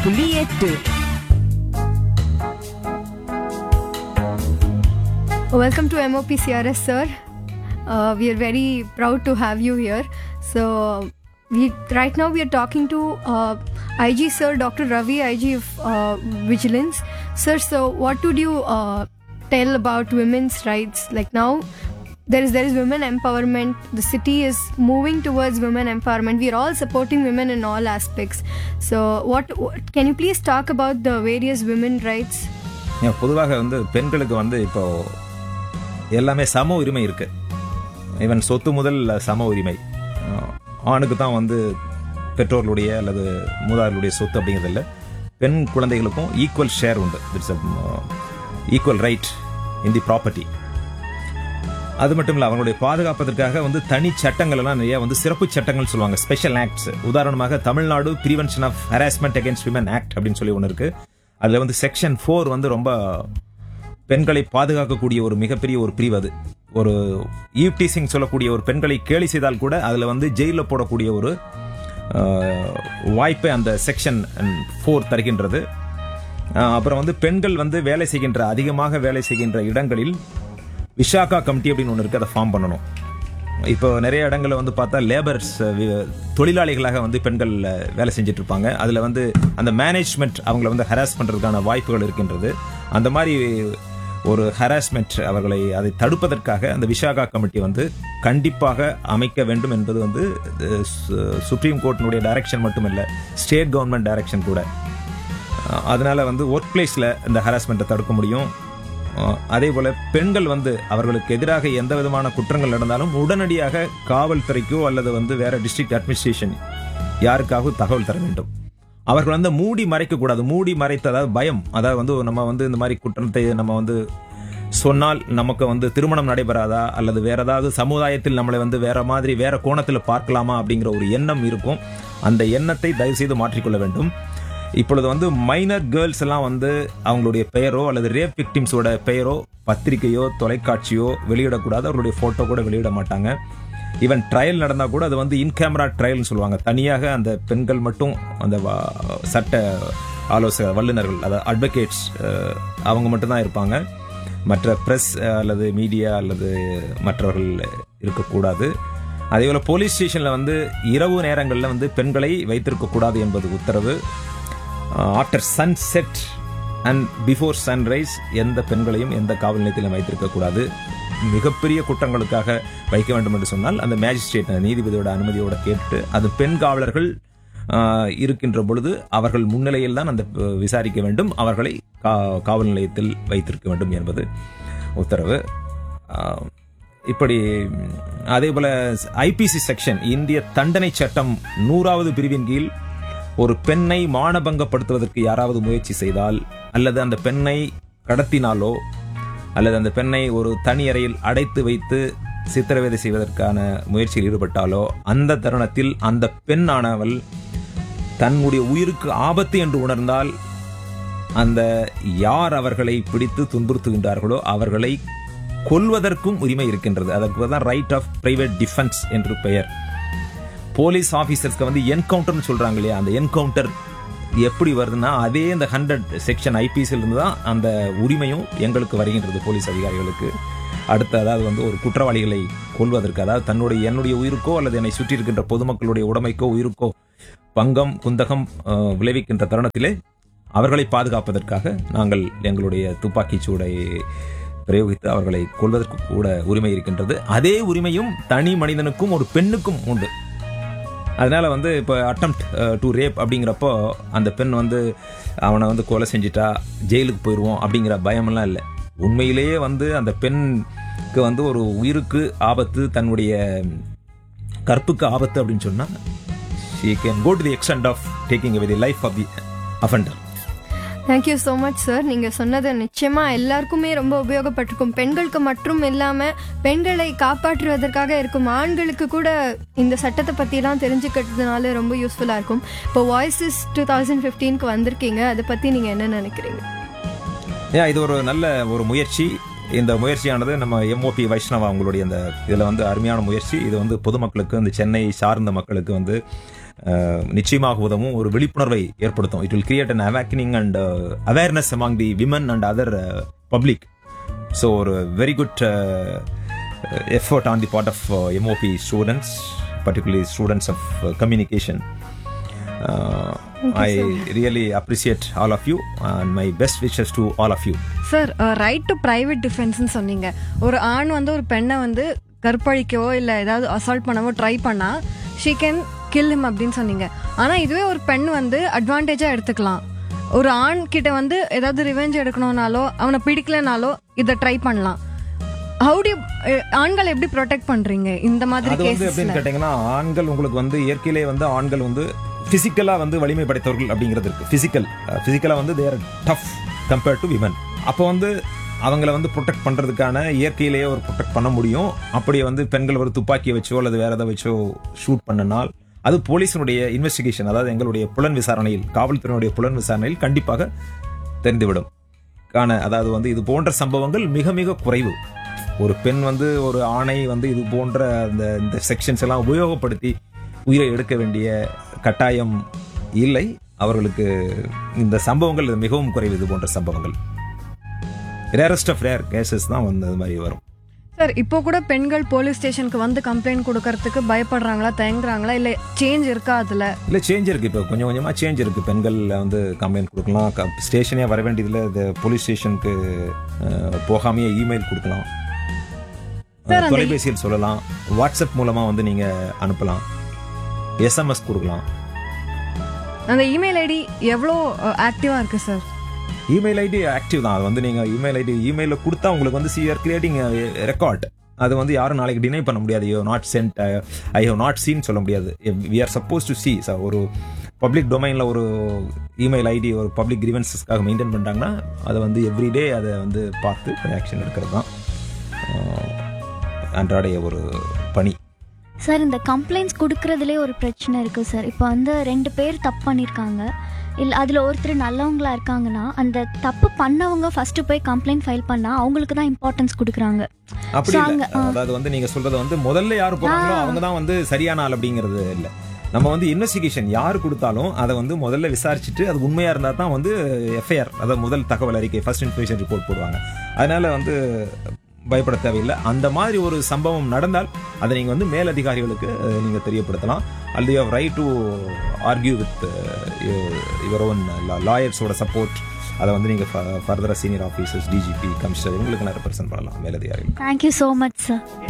புள்ளி எட்டு Welcome to MOPCRS, sir. Uh, we are very proud to have you here. So, we right now we are talking to uh, IG sir, Dr. Ravi, IG of uh, Vigilance, sir. So, what would you uh, tell about women's rights? Like now, there is there is women empowerment. The city is moving towards women empowerment. We are all supporting women in all aspects. So, what, what can you please talk about the various women rights? ஏன் பொதுவாக வந்து பெண்களுக்கு வந்து இப்போ எல்லாமே சம உரிமை இருக்கு ஈவன் சொத்து முதல் சம உரிமை அஹ் ஆணுக்கு தான் வந்து பெற்றோர்களுடைய அல்லது மூதார்களுடைய சொத்து அப்படிங்கிறது இல்லை பெண் குழந்தைகளுக்கும் ஈக்குவல் ஷேர் உண்டு it's equal right in the property அது மட்டும் இல்லை அவங்களுடைய பாதுகாப்பதற்காக வந்து தனி சட்டங்கள் எல்லாம் நிறைய வந்து சிறப்பு சட்டங்கள் சொல்லுவாங்க ஸ்பெஷல் ஆக்ட்ஸ் உதாரணமாக Tamil Nadu prevention of harassment against women act அப்படின்னு சொல்லி ஒன்று இருக்கு அதுல வந்து செக்ஷன் ஃபோர் வந்து ரொம்ப பெண்களை பாதுகாக்கக்கூடிய ஒரு மிகப்பெரிய ஒரு பிரிவு அது ஒரு ஈவ்டீசிங் சொல்லக்கூடிய ஒரு பெண்களை கேலி செய்தால் கூட அதுல வந்து ஜெயில போடக்கூடிய ஒரு அஹ், வாய்ப்பை அந்த செக்ஷன் ஃபோர் தருகின்றது அஹ், அப்புறம் வந்து பெண்கள் வந்து வேலை செய்கின்ற அதிகமாக வேலை செய்கின்ற இடங்களில் விஷாகா கமிட்டி அப்படின்னு ஒன்று இருக்கு அதை ஃபார்ம் பண்ணணும் இப்போ நிறைய இடங்கள்ல வந்து பார்த்தா லேபர்ஸ் தொழிலாளிகளாக வந்து பெண்கள் அஹ், வேலை செஞ்சுட்டு இருப்பாங்க அதுல வந்து அந்த மேனேஜ்மெண்ட் அவங்கள வந்து ஹராஸ் பண்றதுக்கான வாய்ப்புகள் இருக்கின்றது அந்த மாதிரி ஒரு ஹராஸ்மெண்ட் அவர்களை அதை தடுப்பதற்காக அந்த விஷாகா கமிட்டி வந்து கண்டிப்பாக அமைக்க வேண்டும் என்பது வந்து அஹ், சு- சுப்ரீம் கோர்ட்டினுடைய டைரக்ஷன் மட்டுமல்ல ஸ்டேட் கவர்மெண்ட் டைரக்ஷன் கூட அஹ், அதனால வந்து ஒர்க் பிளேஸ்ல இந்த ஹராஸ்மெண்ட்டை தடுக்க முடியும் அஹ், அதே போல பெண்கள் வந்து அவர்களுக்கு எதிராக எந்த விதமான குற்றங்கள் நடந்தாலும் உடனடியாக காவல்துறைக்கோ அல்லது வந்து வேற டிஸ்ட்ரிக்ட் அட்மினிஸ்ட்ரேஷன் யாருக்காகவும் தகவல் தர வேண்டும் அவர்கள் வந்து மூடி மறைக்க கூடாது மூடி மறைத்து அதாவது பயம் அதாவது வந்து நம்ம வந்து இந்த மாதிரி குற்றத்தை நம்ம வந்து சொன்னால் நமக்கு வந்து திருமணம் நடைபெறாதா அல்லது வேற ஏதாவது சமுதாயத்தில் நம்மளை வந்து வேற மாதிரி வேற கோணத்தில் பார்க்கலாமா அப்படிங்கிற ஒரு எண்ணம் இருக்கும் அந்த எண்ணத்தை தயவு செய்து மாற்றிக்கொள்ள வேண்டும் இப்பொழுது வந்து மைனர் கேர்ள்ஸ் எல்லாம் வந்து அவங்களுடைய பெயரோ அல்லது ரேப் விக்டிம்ஸோட பெயரோ பத்திரிகையோ தொலைக்காட்சியோ வெளியிடக்கூடாது அவர்களுடைய போட்டோ கூட வெளியிட மாட்டாங்க ஈவன் ட்ரையல் நடந்தா கூட அது வந்து இன் கேமரா ட்ரையல்னு சொல்லுவாங்க தனியாக அந்த பெண்கள் மட்டும் அந்த வா- சட்ட ஆலோசகர் வல்லுநர்கள் அதாவது அட்வொகேட்ஸ் அவங்க மட்டும்தான் இருப்பாங்க மற்ற பிரஸ் அல்லது மீடியா அல்லது மற்றவர்கள் இருக்கக்கூடாது அதே போல போலீஸ் ஸ்டேஷன்ல வந்து இரவு நேரங்களில் வந்து பெண்களை வைத்திருக்க கூடாது என்பது உத்தரவு after sunset and before sunrise எந்த பெண்களையும் எந்த காவல் நிலையத்திலும் வைத்திருக்க கூடாது மிகப்பெரிய குற்றங்களுக்காக வைக்க வேண்டும் என்று சொன்னால் அந்த மேஜிஸ்ட்ரேட் நீதிபதியோட அனுமதியோட கேட்டு அது பெண் காவலர்கள் ஆஹ், இருக்கின்ற பொழுது அவர்கள் முன்னிலையில் தான் அந்த அஹ், விசாரிக்க வேண்டும் அவர்களை கா- காவல் நிலையத்தில் வைத்திருக்க வேண்டும் என்பது உத்தரவு ஆஹ், இப்படி ம், அதே போல ஐபிசி செக்ஷன் இந்திய தண்டனை சட்டம் நூறாவது பிரிவின் கீழ் ஒரு பெண்ணை மானபங்கப்படுத்துவதற்கு யாராவது முயற்சி செய்தால் அல்லது அந்த பெண்ணை கடத்தினாலோ அல்லது அந்த பெண்ணை ஒரு தனி அறையில் அடைத்து வைத்து சித்திரவதை செய்வதற்கான முயற்சியில் ஈடுபட்டாலோ அந்த தருணத்தில் அந்த பெண்ணானவள் தன்னுடைய உயிருக்கு ஆபத்து என்று உணர்ந்தால் அந்த யார் அவர்களை பிடித்து துன்புறுத்துகின்றார்களோ அவர்களை கொல்வதற்கும் உரிமை இருக்கின்றது அதற்கு தான் ரைட் ஆஃப் பிரைவேட் டிஃபென்ஸ் என்று பெயர் போலீஸ் ஆபீசர்ஸ்க்கு வந்து என்கவுண்டர்னு சொல்றாங்க இல்லையா அந்த என்கவுண்டர் எப்படி வருதுன்னா அதே இந்த ஹண்ட்ரட் செக்ஷன் ஐபிசில இருந்து தான் அந்த உரிமையும் எங்களுக்கு வருகின்றது போலீஸ் அதிகாரிகளுக்கு அடுத்து அதாவது வந்து ஒரு குற்றவாளிகளை கொல்வதற்கு அதாவது தன்னுடைய என்னுடைய உயிருக்கோ அல்லது என்னை சுற்றி இருக்கின்ற பொதுமக்களுடைய உடைமைக்கோ உயிருக்கோ பங்கம் குந்தகம் அஹ், விளைவிக்கின்ற தருணத்திலே அவர்களை பாதுகாப்பதற்காக நாங்கள் எங்களுடைய துப்பாக்கி சூடை பிரயோகித்து அவர்களை கொல்வதற்கு கூட உரிமை இருக்கின்றது அதே உரிமையும் தனி மனிதனுக்கும் ஒரு பெண்ணுக்கும் உண்டு அதனால வந்து இப்போ அட்டம்ப்ட் டு ரேப் அப்படிங்கிறப்போ அந்த பெண் வந்து அவனை வந்து கொலை செஞ்சிட்டா ஜெயிலுக்கு போயிடுவோம் அப்படிங்கிற பயமெல்லாம் இல்லை உண்மையிலேயே வந்து அந்த பெண்ணுக்கு வந்து ஒரு உயிருக்கு ஆபத்து தன்னுடைய கற்புக்கு ஆபத்து அப்படின்னு சொன்னா she can go to the extent of taking away the life of the offender thank you so much sir நீங்கள் சொன்னது நிச்சயமாக எல்லாருக்குமே ரொம்ப உபயோகப்பட்டிருக்கும் பெண்களுக்கு மட்டும் இல்லாமல் பெண்களை காப்பாற்றுவதற்காக இருக்கும் ஆண்களுக்கு கூட இந்த சட்டத்தை பற்றிலாம் தெரிஞ்சுக்கிறதுனால ரொம்ப யூஸ்ஃபுல்லாக இருக்கும் இப்போ வாய்ஸஸ் டூ தௌசண்ட் ஃபிஃப்டீனுக்கு வந்திருக்கீங்க அதை பற்றி நீங்கள் என்ன நினைக்கிறீங்க ஏன் இது ஒரு நல்ல ஒரு முயற்சி இந்த முயற்சியானது நம்ம எம்ஓபி வைஷ்ணவா அவங்களுடைய அந்த இதில் வந்து அருமையான முயற்சி இது வந்து பொதுமக்களுக்கு இந்த சென்னை சார்ந்த மக்களுக்கு வந்து அஹ், நிச்சயமாக உதவும் ஒரு விழிப்புணர்வை ஏற்படுத்தும் it will create an awakening and awareness among the women and other public so ஒரு very good effort on the part of MOP students particularly students of communication I really appreciate all of you and my best wishes to all of you sir right to private டிஃபென்ஸ்னு சொன்னீங்க ஒரு ஆண் வந்து ஒரு பெண்ணை வந்து கற்பழிக்கவோ இல்லை ஏதாவது அசால்ட் பண்ணவோ ட்ரை பண்ணா ஷீ கேன் கில் him அப்படின்னு சொன்னீங்க ஆனால் இதுவே ஒரு பெண் வந்து அட்வான்டேஜாக எடுத்துக்கலாம் ஒரு ஆண் கிட்ட வந்து ஏதாவது ரிவெஞ்ச் எடுக்கணும்னாலோ அவனை பிடிக்கலனாலோ இதை ட்ரை பண்ணலாம் ஹவு டு ஆண்கள் எப்படி ப்ரொடெக்ட் பண்றீங்க இந்த மாதிரி அது வந்து கேசஸ்ல எப்படின்னு கேட்டீங்கன்னா ஆண்கள் உங்களுக்கு வந்து இயற்கையிலே வந்து ஆண்கள் வந்து பிசிக்கலா வந்து வலிமை படைத்தவர்கள் அப்படிங்கிறது இருக்கு பிசிக்கல் பிசிக்கலா வந்து they're tough compared to women அப்போ வந்து அவங்கள வந்து ப்ரொடெக்ட் பண்றதுக்கான இயற்கையிலேயே ஒரு ப்ரொடெக்ட் பண்ண முடியும் அப்படியே வந்து பெண்கள் ஒரு துப்பாக்கியை வச்சோ அல்லது வேற எதை வச்சோ ஷூட் பண்ணனால் அது போலீஸினுடைய இன்வெஸ்டிகேஷன் அதாவது எங்களுடைய புலன் விசாரணையில் காவல்துறையினுடைய புலன் விசாரணையில் கண்டிப்பாக தெரிந்துவிடும் காண அதாவது வந்து இது போன்ற சம்பவங்கள் மிக மிக குறைவு ஒரு பெண் வந்து ஒரு ஆணை வந்து இது போன்ற அந்த இந்த செக்ஷன்ஸ் எல்லாம் உபயோகப்படுத்தி உயிரை எடுக்க வேண்டிய கட்டாயம் இல்லை அவர்களுக்கு இந்த சம்பவங்கள் இது மிகவும் குறைவு இது போன்ற சம்பவங்கள் ரேரஸ்ட் ஆஃப் ரேர் கேசஸ் தான் வந்து அது மாதிரி வரும் சார் இப்போ கூட பெண்கள் போலீஸ் ஸ்டேஷனுக்கு வந்து கம்ப்ளைண்ட் கொடுக்கறதுக்கு பயப்படுறாங்களா தயங்குறாங்களா இல்லை சேஞ்ச் இருக்கா அதுல இல்லை சேஞ்ச் இருக்கு இப்போ கொஞ்சம் கொஞ்சமாக சேஞ்ச் இருக்கு பெண்கள் வந்து கம்ப்ளைண்ட் கொடுக்கலாம் ஸ்டேஷனே வர வேண்டியதில்லை இது போலீஸ் ஸ்டேஷனுக்கு போகாமையே இமெயில் கொடுக்கலாம் Sir, அந்த- தொலைபேசியில் சொல்லலாம் வாட்ஸ்அப் மூலமா வந்து நீங்க அனுப்பலாம் எஸ்எம்எஸ் கொடுக்கலாம் அந்த இமெயில் ஐடி எவ்வளோ ஆக்டிவா இருக்கு சார் இமெயில் ஐடி ஆக்டிவ் தான் அது வந்து நீங்க இமெயில் ஐடி இமெயில கொடுத்தா உங்களுக்கு வந்து சிஆர் கிரியேட்டிங் ரெக்கார்ட் அது வந்து யாரும் நாளைக்கு டினை பண்ண முடியாது you not sent I have not seen சொல்ல முடியாது we are supposed to see ஒரு பப்ளிக் டொமைனில் ஒரு இமெயில் ஐடி ஒரு பப்ளிக் கிரீவன்சஸ்க்காக மெயின்டைன் பண்ணிட்டாங்கன்னா அதை வந்து எவ்ரிடே அதை வந்து பார்த்து ஆக்ஷன் எடுக்கிறது தான் அஹ், அன்றாடைய ஒரு பணி சார் இந்த கம்ப்ளைண்ட்ஸ் கொடுக்கறதுலே ஒரு பிரச்சனை இருக்குது சார் இப்போ வந்து ரெண்டு பேர் தப்பு பண்ணியிருக்காங்க இல்லை அதில் ஒருத்தர் நல்லவங்களா இருக்காங்கன்னா அந்த தப்பு பண்ணவங்க ஃபஸ்ட்டு போய் கம்ப்ளைண்ட் ஃபைல் பண்ணால் அவங்களுக்கு தான் இம்பார்ட்டன்ஸ் கொடுக்குறாங்க அப்படி So, இல்ல அங்க, ஆ. அதாவது வந்து நீங்க சொல்றது வந்து முதல்ல யாரு போறாங்களோ அவங்க தான் வந்து சரியான ஆள் அப்படிங்கிறது இல்ல நம்ம வந்து இன்வெஸ்டிகேஷன் யார் கொடுத்தாலும் அதை வந்து முதல்ல விசாரிச்சுட்டு அது உண்மையா இருந்தா தான் வந்து எஃப்ஐஆர் அதாவது முதல் தகவல் அறிக்கை ஃபர்ஸ்ட் இன்ஃபர்மேஷன் ரிப்போர்ட் போடுவாங்க அதனால வந்து பயப்பட தேவையில்லை அந்த மாதிரி ஒரு சம்பவம் நடந்தால் அதை நீங்க வந்து மேலதிகாரிகளுக்கு அஹ், நீங்க தெரியப்படுத்தலாம் அல்லது you right to argue with your own லாயர்ஸோட சப்போர்ட் அதை வந்து நீங்க ஃபர்தரா சீனியர் ஆஃபீஸர்ஸ் டிஜிபி கமிஷனர் இவங்களுக்கு ரெப்ரசென்ட் பண்ணலாம் மேலதிகாரிகள் தேங்க்யூ ஸோ மச் சார்